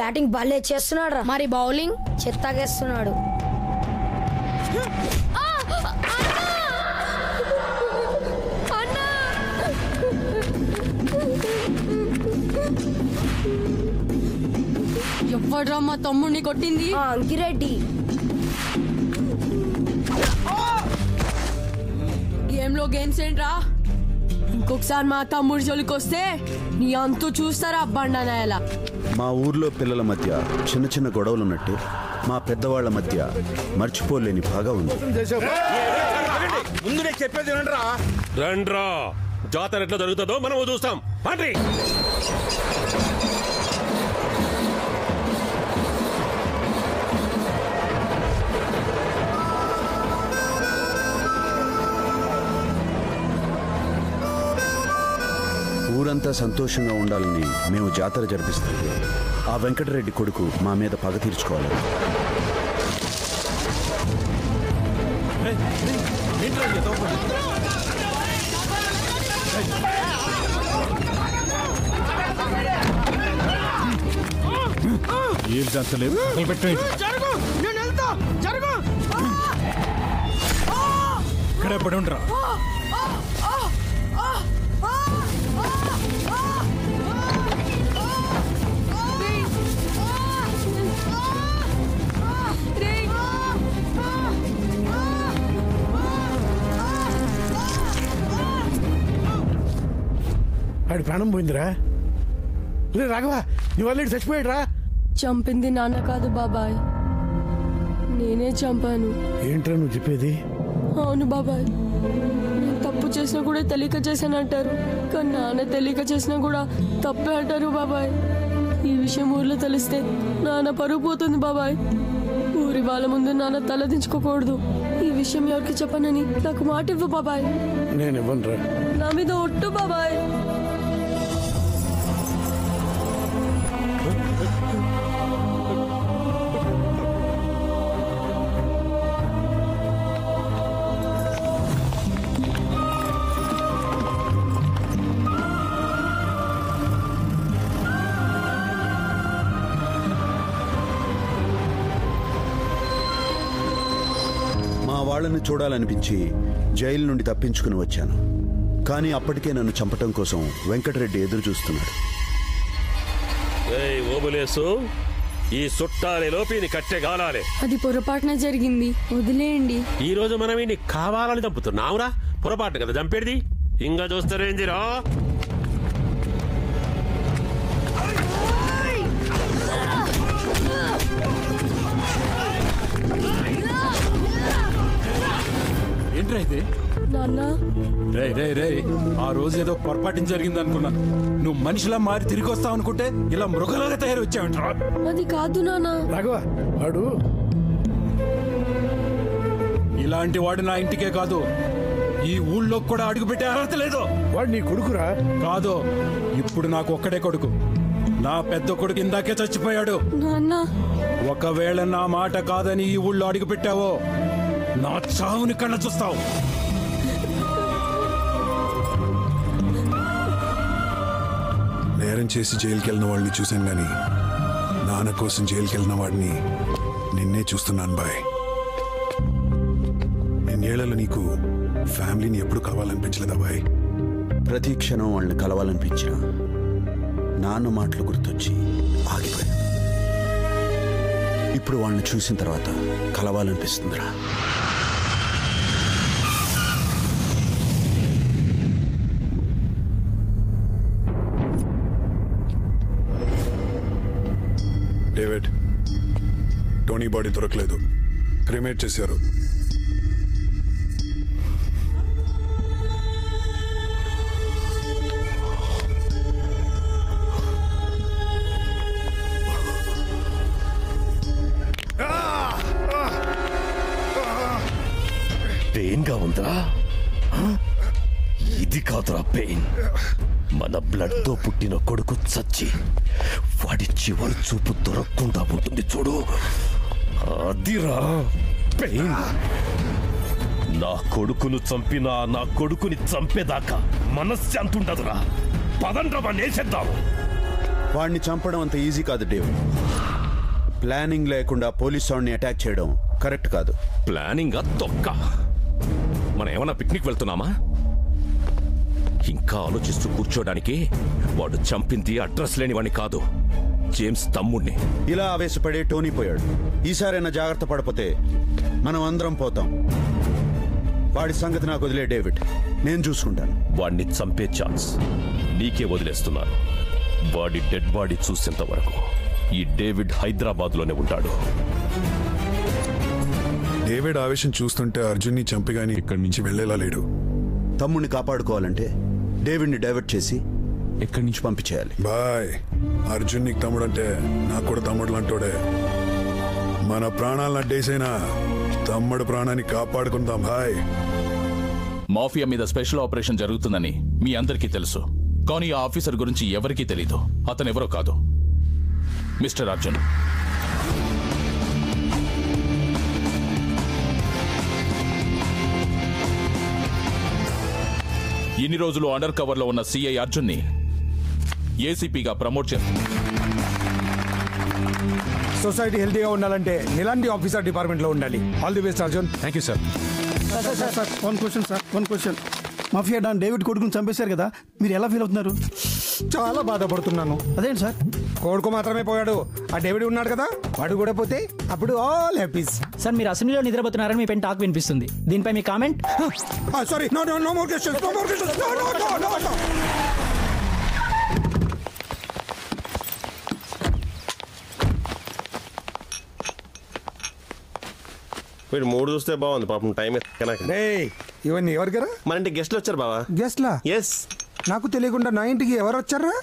Batting భలే చేస్తున్నాడు రా మరి బౌలింగ్ చెత్తాగేస్తున్నాడు ఎవడ్రా మా తమ్ముడిని కొట్టింది ఆ అంకిరెడ్డి గేమ్ లో గేమ్స్ ఏంట్రా ఇంకొకసారి మా తమ్ముడి జోలికి వస్తే నీ అంతు చూస్తారా బండనాయలా మా ఊర్లో పిల్లల మధ్య చిన్న చిన్న గొడవలు ఉన్నట్టు మా పెద్దవాళ్ల మధ్య మర్చిపోలేని బాగా ఉంది ముందు నేను చెప్పేది వినండి రా రండ్రా జాతర ఎట్లా జరుగుతుందో మనం చూస్తాం పండ్రి ఊరంతా సంతోషంగా ఉండాలని మేము జాతర జరిపిస్తాం ఆ వెంకటరెడ్డి కొడుకు మా మీద పగ తీర్చుకోవాలి ఇక్కడే పడి ఉండరా ఆడి ప్రాణం పోయిందిరా రే రాఘవ నీ వాళ్ళు చచ్చిపోయాడు రా చంపింది నాన్న కాదు బాబాయ్ నేనే చంపాను ఏంట్రా నువ్వు చెప్పేది అవును బాబాయ్ నేను తప్పు చేసినా కూడా తెలియక చేశాను అంటారు కానీ నాన్న తెలియక చేసినా కూడా తప్పే అంటారు బాబాయ్ ఈ విషయం ఊర్లో తెలిస్తే నాన్న పరుగు పోతుంది బాబాయ్ ఊరి వాళ్ళ ముందు నాన్న తలదించుకోకూడదు ఈ విషయం ఎవరికి చెప్పనని నాకు మాట ఇవ్వు బాబాయ్ నేను ఇవ్వను రా నా మీద ఒట్టు బాబాయ్ మా వాళ్ళని చూడాలనిపించి జైలు నుండి తప్పించుకుని వచ్చాను కానీ అప్పటికే నన్ను చంపటం కోసం వెంకటరెడ్డి ఎదురు చూస్తున్నాడు ఏయ్ ఓబులేసు ఈ సుట్టాలే లోపి నీ కట్టె గాలాలే అది పొరపాటున జరిగింది వదిలేయండి ఈ రోజు మనం ఈయన్ని కావాలని చంపుతున్నావురా పొరపాటు కదా చంపేది ఇంకా చూస్తారేందిరా ఏంట్రా ఇది నాన్న రే రే రే ఆ రోజు ఏదో పొరపాటు జరిగింది అనుకున్నాను నువ్వు మనిషిలా మారి తిరిగి వస్తావు అనుకుంటే ఇలా మృగలాగా తయారు వచ్చావంట్రా అది కాదు నాన్న రాఘవ వాడు ఇలాంటి వాడు నా ఇంటికే కాదు ఈ ఊళ్ళో కూడా అడుగుపెట్టే అర్హత లేదు వాడు నీ కొడుకురా కాదు ఇప్పుడు నాకు ఒక్కడే కొడుకు నా పెద్ద కొడుకు ఇందాకే చచ్చిపోయాడు నాన్న ఒకవేళ నా మాట కాదని ఈ ఊళ్ళో అడుగు పెట్టావో నా చావుని కళ్ళ చూస్తావు నేరం చేసి జైలుకి వెళ్ళిన వాళ్ళని చూశాను గాని నాన్న కోసం జైలుకి వెళ్ళిన వాడిని నిన్నే చూస్తున్నాను బాయ్ ఇన్నేళ్లలో నీకు ఫ్యామిలీని ఎప్పుడు కలవాలనిపించలేదా బాయ్ ప్రతి క్షణం వాళ్ళని కలవాలనిపించిన నాన్న మాటలు గుర్తొచ్చి ఆగిపోయాను ఇప్పుడు వాళ్ళని చూసిన తర్వాత కలవాలనిపిస్తుందిరా డేవిడ్ టోనీ బాడీ దొరకలేదు క్రిమేట్ చేశారు పెయిన్ గా ఉందా హ? ఇది కాదురా పెయిన్ మన బ్లడ్ తో పుట్టిన కొడుకు చచ్చి వాడి చివరి చూపు దొరకకుండా ఉంటుంది చూడు అదిరా పెయిన్ నా కొడుకును చంపినా నా కొడుకుని చంపేదాకా మనశ్శాంతి ఉండదురా పదండ్రా వాడిని వేసేద్దాం వాడిని చంపడం అంత ఈజీ కాదు డేవ్ ప్లానింగ్ లేకుండా పోలీస్ వాడిని అటాక్ చేయడం కరెక్ట్ కాదు ప్లానింగ్ తొక్క మనం ఏమన్నా పిక్నిక్ వెళ్తున్నామా ఇంకా ఆలోచిస్తూ కూర్చోడానికి వాడు చంపింది అడ్రస్ లేని వాడిని కాదు జేమ్స్ తమ్ముణ్ణి ఇలా ఆవేశపడి టోనీ పోయాడు ఈసారైనా జాగ్రత్త పడిపోతే మనం అందరం పోతాం వాడి సంగతి నాకు వదిలే డేవిడ్ నేను చూసుకుంటాను వాడిని చంపే ఛాన్స్ నీకే వదిలేస్తున్నాను వాడి డెడ్ బాడీ చూసేంత వరకు ఈ డేవిడ్ హైదరాబాద్లోనే ఉంటాడు డేవిడ్ ఆవేశం చూస్తుంటే అర్జున్ని చంపి గాని ఇక్కడి నుంచి వెళ్ళేలా లేడు తమ్ముడిని కాపాడుకోవాలంటే డేవిడ్ని డైవర్ట్ చేసి ఇక్కడి నుంచి పంపించేయాలి బాయ్ అర్జున్ నీకు తమ్ముడు అంటే నాకు కూడా తమ్ముడు లాంటోడే మన ప్రాణాలను అడ్డేసైనా తమ్ముడు ప్రాణాన్ని కాపాడుకుందాం బాయ్ మాఫియా మీద స్పెషల్ ఆపరేషన్ జరుగుతుందని మీ అందరికీ తెలుసు కానీ ఆ ఆఫీసర్ గురించి ఎవరికీ తెలీదు అతను ఎవరో కాదు మిస్టర్ అర్జున్ ఇన్ని రోజులు అండర్ కవర్ లో ఉన్న సిఐ అర్జున్ ని ఏసీపీగా ప్రమోట్ చేస్తుంది సొసైటీ హెల్తీగా ఉండాలంటే ఇలాంటి ఆఫీసర్ డిపార్ట్మెంట్ లో ఉండాలి all the best Arjun thank you sir sir sir sir one question sir one question mafia don David కొడుకుని చంపేశారు కదా మీరు ఎలా ఫీల్ అవుతున్నారు చాలా బాధపడుతున్నాను అదేంటి సార్ కొడుకు మాత్రమే పోయాడు ఆ డేవిడ్ ఉన్నాడు కదా వాడు కూడా పోతే అప్పుడు ఆల్ హ్యాపీస్ సార్ మీరు అసెంబ్లీలో నిద్రపోతున్నారని మీ పెన్ టాక్ వినిపిస్తుంది దీనిపై మీ comment sorry no no no more questions no more questions no no no no no వీడు మూడు చూస్తే బాగుంది పాపం టైం ఎక్కనాక రేయ్ ఇవన్నీ ఎవరికరా మన ఇంటికి గెస్ట్లు వచ్చారు బావా గెస్ట్లా ఎస్ నాకు తెలియకుండా నా ఇంటికి ఎవరు వచ్చారా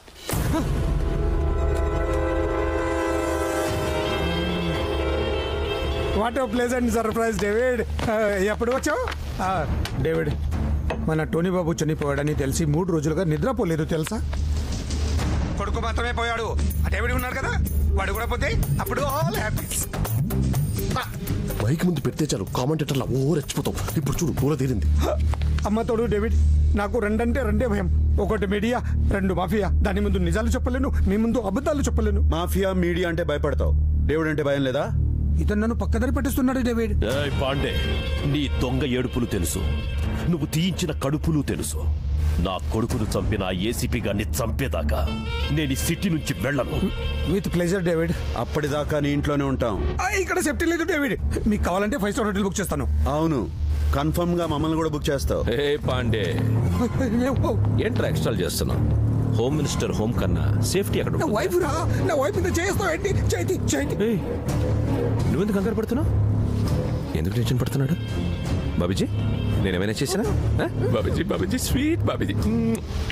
వాట్ ప్లేజెంట్ సర్ప్రైజ్ డేవిడ్ ఎప్పుడు వచ్చావు ఆ, డేవిడ్ మన టోనీ బాబు చనిపోయాడని తెలిసి మూడు రోజులుగా నిద్రపోలేదు తెలుసా కొడుకు మాత్రమే పోయాడు ఆ డేవిడ్ ఉన్నాడు కదా వాడు కూడా పోతే అప్పుడు ఆల్ హ్యాపీస్ మైక్ ముందు పెడితే చాలు కామెంటేటర్లా ఓ రెచ్చిపోతాం ఇప్పుడు చూడు పూల తీరింది అమ్మ తోడు డేవిడ్ నాకు రెండంటే రెండే భయం ఒకటి మీడియా రెండు మాఫియా దాని ముందు నిజాలు చెప్పలేను మీ ముందు అబద్ధాలు చెప్పలేను మాఫియా మీడియా అంటే భయపడతావు దేవుడు అంటే భయం లేదా ఇతను నన్ను పక్కదారి పట్టిస్తున్నాడు డేవిడ్ ఏయ్ పాండే నీ దొంగ ఏడుపులు తెలుసు నువ్వు తీయించిన కడుపులు తెలుసు నా కొడుకును చంపిన ఆ ఏసీపీ గారిని చంపేదాకా నేను ఈ సిటీ నుంచి వెళ్ళను విత్ ప్లెజర్ డేవిడ్ అప్పటిదాకా నీ ఇంట్లోనే ఉంటాం ఆ, ఇక్కడ సేఫ్టీ లేదు డేవిడ్ మీకు కావాలంటే ఫైవ్ స్టార్ హోటల్ బుక్ చేస్తాను అవును కన్ఫర్మ్ గా మమ్మల్ని కూడా బుక్ చేస్తావు ఏ పాండే ఏంట్రా ఎక్స్ట్రాల్ చేస్తున్నావు హోమ్ మినిస్టర్ హోమ్ కన్నా సేఫ్టీ అక్కడ నా ఉంటుందా? వైఫ్ రా నా వైఫ్ ఇంత చేస్తావు ఏంటి చేతి చేతి ఏయ్, నువ్వెందుకు కంగారు పడుతున్నావు ఎందుకు టెన్షన్ పడుతున్నాడు బాబీజీ నేనేమైనా చేసినా ఆ? బాబీజీ బాబీజీ స్వీట్ బాబీజీ మ్మ్.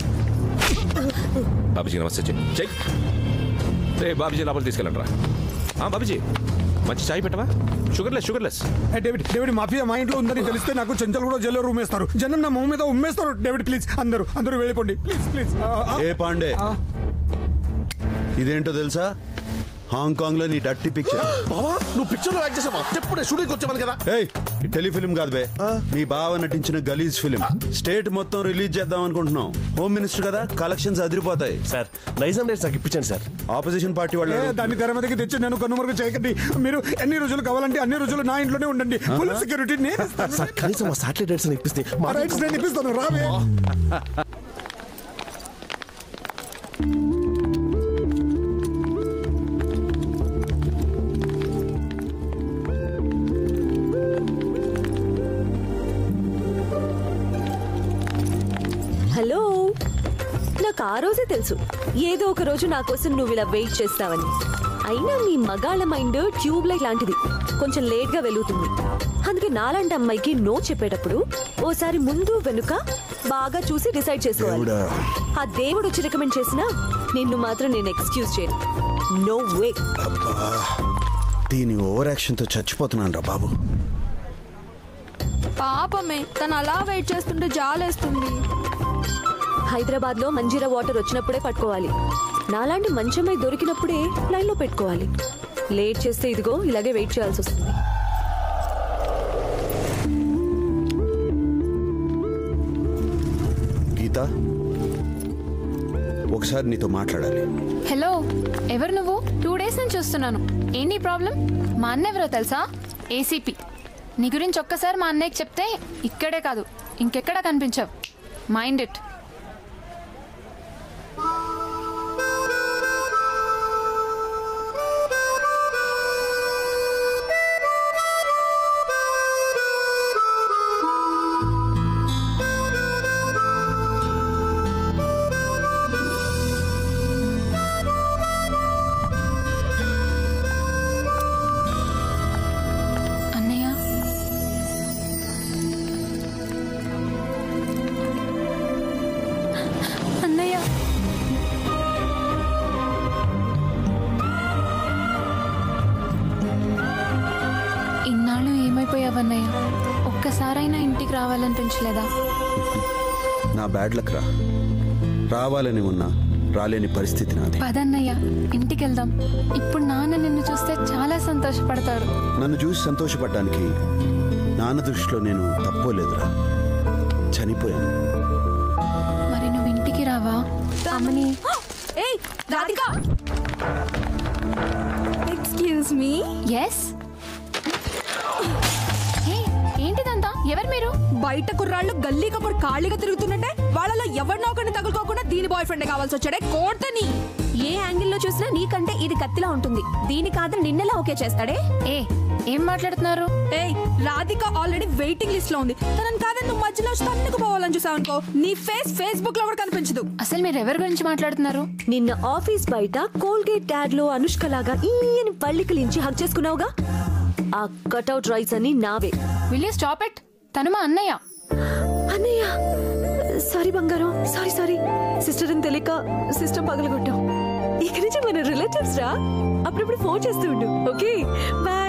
బాబీజీ నమస్తే చెయ్ చెయ్ రే బాబీజీ లోపల తీసుకెళ్ళండి రా ఆ, బాబీజీ మంచి చాయ్ పెట్టవా షుగర్లెస్ షుగర్లెస్ ఏ, డేవిడ్ డేవిడ్ మాఫియా మా ఇంట్లో ఉందని తెలిస్తే నాకు చెంచల్ కూడా జైల్లో రూమ్ వేస్తారు జనం నా మొహం మీద ఉమ్మేస్తారు డేవిడ్ ప్లీజ్ అందరూ అందరూ వెళ్ళిపోండి ప్లీజ్ ప్లీజ్ ఏ పాండే ఇదేంటో తెలుసా హాంకాంగ్ లో నీ డట్టి పిక్చర్ బావా నువ్వు పిక్చర్ లో యాక్ట్ చేసావా చెప్పుడే షూటింగ్ వచ్చామని కదా ఏయ్ టెలిఫిలిం కాదు బే మీ బావ నటించిన గలీజ్ ఫిలిం స్టేట్ మొత్తం రిలీజ్ చేద్దాం అనుకుంటున్నాం హోమ్ మినిస్టర్ కదా కలెక్షన్స్ అదిరిపోతాయి సార్ నైజాం డేట్స్ నాకు ఇప్పించండి సార్ ఆపోజిషన్ పార్టీ వాళ్ళు ఏ, దాన్ని తెర మీదకి తెచ్చి నేను కన్నుమరుగు చేయకండి మీరు ఎన్ని రోజులు కావాలంటే అన్ని రోజులు నా ఇంట్లోనే ఉండండి ఫుల్ సెక్యూరిటీ నేను ఇస్తాను. సార్ కనీసం మా సాటిలైట్ డేట్స్ ఇప్పిస్తే ఆ రైట్స్ నేను ఇప్పిస్తాను రావే హలో నాకు ఆ రోజే తెలుసు ఏదో ఒక రోజు నా కోసం నువ్వు ఇలా వెయిట్ చేస్తావని అయినా మీ మగాళ్ళ మైండ్ ట్యూబ్ లైట్ లాంటిది కొంచెం లేట్ గా వెలుగుతుంది అందుకే నాలాంటి అమ్మాయికి నో చెప్పేటప్పుడు ఓసారి ముందు వెనుక బాగా చూసి డిసైడ్ చేసుకోవాలి దేవుడా. ఆ దేవుడు వచ్చి రికమెండ్ చేసినా నిన్ను మాత్రం నేను ఎక్స్క్యూజ్ చేయను నో వే అబ్బా, దీని ఓవర్ యాక్షన్ తో చచ్చిపోతున్నాను రా బాబు పాపమే తను అలా వెయిట్ చేస్తుంటే జాలేస్తుంది హైదరాబాద్ లో మంజీరా వాటర్ వచ్చినప్పుడే పట్టుకోవాలి నాలాంటి మంచమై దొరికినప్పుడే లైన్ లో పెట్టుకోవాలి లేట్ చేస్తే ఇదిగో ఇలాగే వెయిట్ చేయాల్సి వస్తుంది గీత ఒకసారి నీతో మాట్లాడాలి హలో ఎవరు నువ్వు టూ డేస్ నుంచి చూస్తున్నాను ఏంటి ప్రాబ్లం మా అన్న ఎవరో తెలుసా ఏసీపీ నీ గురించి ఒక్కసారి మా అన్నయ్యకి చెప్తే ఇక్కడే కాదు ఇంకెక్కడా కనిపించవు మైండ్ ఇట్ అన్నయ్య అన్నయ్య ఇన్నాళ్ళు ఏమైపోయావన్నయ్య ఒక్కసారైనా ఇంటికి రావాలనిపించలేదా నా బ్యాడ్ లక్ రా రావాలని ఉన్నా రాలేని పరిస్థితి నాది పదన్నయ్య ఇంటికి వెళ్దాం ఇప్పుడు నాన్న నిన్ను చూస్తే చాలా సంతోషపడతారు నన్ను చూసి సంతోషపడ్డానికి నాన్న దృష్టిలో నేను తప్పోలేదురా చనిపోయాను మరి నువ్వు ఇంటికి రావా అమ్మని ఏయ్ రాధిక ఎక్స్క్యూజ్ మీ ఎస్ ఏంటిదంతా ఎవరు మీరు బయట కుర్రాళ్ళు గల్లీ కప్పుడు ఖాళీగా తిరుగుతుంటే వాళ్ళలో ఎవరినో ఒకరిని తగులుకోకుండా దీని బాయ్ ఫ్రెండ్ కావాల్సి వచ్చాడే కోర్తని ఏ యాంగిల్లో చూసినా నీకంటే ఇది కత్తిలా ఉంటుంది దీని కాదని నిన్నెలా ఓకే చేస్తాడే ఏ ఏం మాట్లాడుతున్నారు ఏయ్ రాధిక ఆల్రెడీ వెయిటింగ్ లిస్ట్ లో ఉంది తనని కాదని నువ్వు మధ్యలో వచ్చి తన్నుకు పోవాలని చూసావు అనుకో నీ ఫేస్ ఫేస్బుక్ లో కూడా కనిపించదు అసలు మీరు ఎవరి గురించి మాట్లాడుతున్నారు నిన్న ఆఫీస్ బయట కోల్గేట్ యాడ్ లో అనుష్క లాగా ఈయని పళ్ళికలించి హక్ చేసుకున్నావుగా ఆ కట్అవుట్ రైట్స్ అని నావే విల్ స్టాప్ ఇట్ తను మా అన్నయ్య అన్నయ్య సారీ బంగారం సారీ సారీ సిస్టర్ అని తెలియక సిస్టర్ పగలగొట్టాం ఇక నుంచి మన రిలేటివ్స్ రా అప్పుడప్పుడు ఫోన్ చేస్తూ ఉండు ఓకే బాయ్